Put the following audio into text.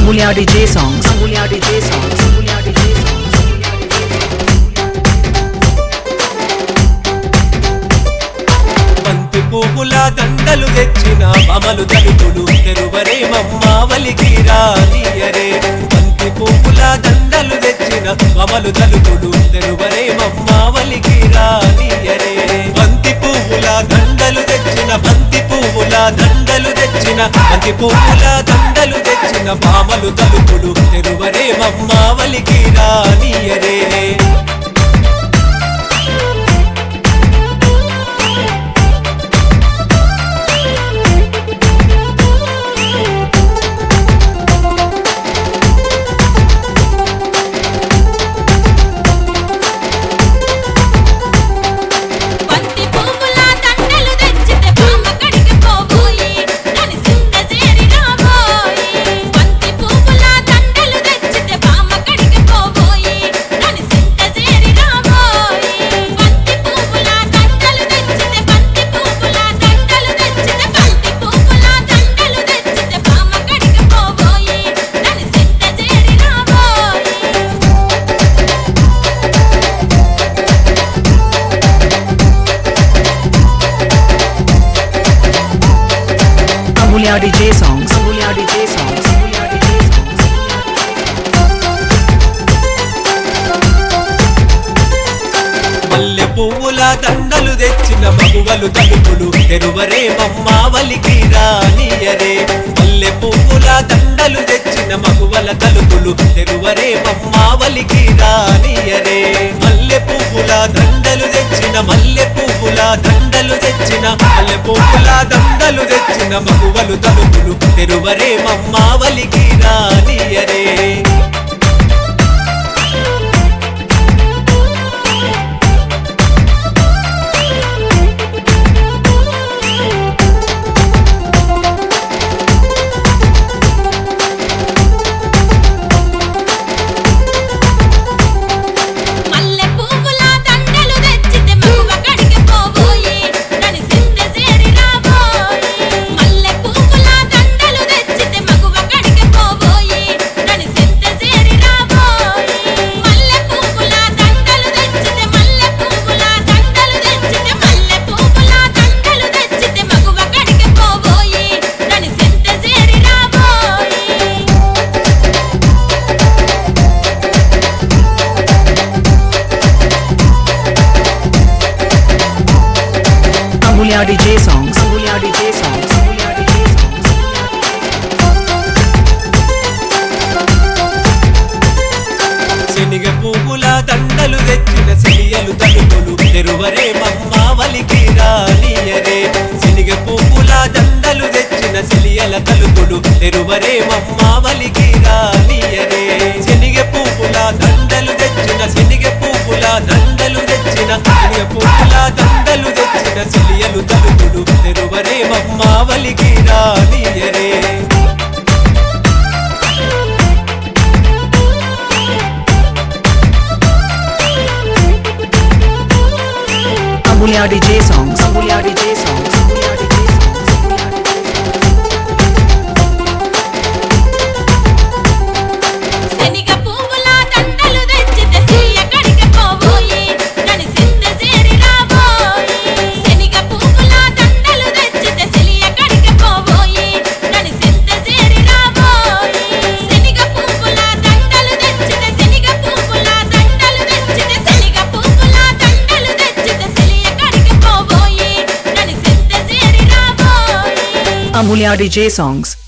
Amulya DJ songs. Amulya DJ songs. Amulya DJ songs. బంతి పువ్వుల దండలు తెచ్చిన మమలు తలుపులు తెరువరే మమ్మావలికి రానియరే బంతి పువ్వుల దండలు తెచ్చిన మమలు తలుపులు తెరువరే మమ్మావలికి రానియరే బంతి పువ్వుల దండలు తెచ్చిన బంతి పువ్వుల దండలు తెచ్చిన బంతి పువ్వుల దండలు తెచ్చిన మామలు తలుపులు తెరువరే మమ్మావలికి రానియరే బంతి పువ్వుల దండలు తెచ్చితే బామ్మ కడికి పోబోయి నన్ను సింగ చేరి రాబోయి బంతి పువ్వుల దండలు తెచ్చితే బామ్మ కడికి పోబోయి నన్ను సింగ చేరి రాబోయి బంతి పువ్వుల దండలు తెచ్చితే బంతి పువ్వుల దండలు తెచ్చితే బంతి పువ్వుల దండలు తెచ్చితే బామ్మ కడికి పోబోయి నన్ను సింగ చేరి రాబోయి Amulya DJ songs. Amulya DJ songs. Amulya DJ songs. మల్లె పువ్వుల దండలు తెచ్చిన మగువలు తలుపులు తెరువరే మమ్మావలికి రానియరే మల్లె పువ్వుల దండలు తెచ్చిన మగువల తలుపులు తెరువరే మమ్మావలికి రానియరే మల్లె పువ్వుల దండలు తెచ్చిన మల్లె పువ్వుల దండలు తెచ్చిన మల్లె పువ్వుల దండలు తెచ్చిన మగువలు తలుపులు తెరువరే మమ్మావలికి రానియరే మల్లె పువ్వుల దండలు తెచ్చితే మగువ కడికి పోబోయి నన్ను సింద చేరి రాబోయి మల్లె పువ్వుల దండలు తెచ్చితే మగువ కడికి పోబోయి నన్ను సింద చేరి రాబోయి మల్లె పువ్వుల దండలు తెచ్చితే మల్లె పువ్వుల దండలు తెచ్చితే మల్లె పువ్వుల దండలు తెచ్చితే మగువ కడికి పోబోయి నన్ను సింద చేరి రాబోయి Amulya DJ songs. Amulya DJ songs. Amulya DJ songs. శనిగ పువ్వుల దండలు తెచ్చిన సిలియలు తలుపులు తెరువరే మమ్మావలికి రానియరే శనిగ పువ్వుల దండలు తెచ్చిన సిలియల తలుపులు తెరువరే మమ్మావలికి రానియరే శనిగ పువ్వుల దండలు తెచ్చిన శనిగ పువ్వుల దండలు తెచ్చిన శనిగ పువ్వుల దండలు తెచ్చిన సిలియలు తలుపులు తెరువరే మమ్మావలికి రానియరే Amulya DJ songs. Amulya DJ songs. Amulya DJ songs. Amulya DJ శనిగ పువ్వుల దండలు తెచ్చితే సియ్య కడికి పోబోయి నన్ను సింద చేరి రాబోయి శనిగ పువ్వుల దండలు తెచ్చితే సిలియ కడికి పోబోయి నన్ను సింద చేరి రాబోయి శనిగ పువ్వుల దండలు తెచ్చితే శనిగ పువ్వుల దండలు తెచ్చితే శనిగ పువ్వుల దండలు తెచ్చితే సిలియ కడికి పోబోయి నన్ను సింద చేరి రాబోయి Amulya DJ songs.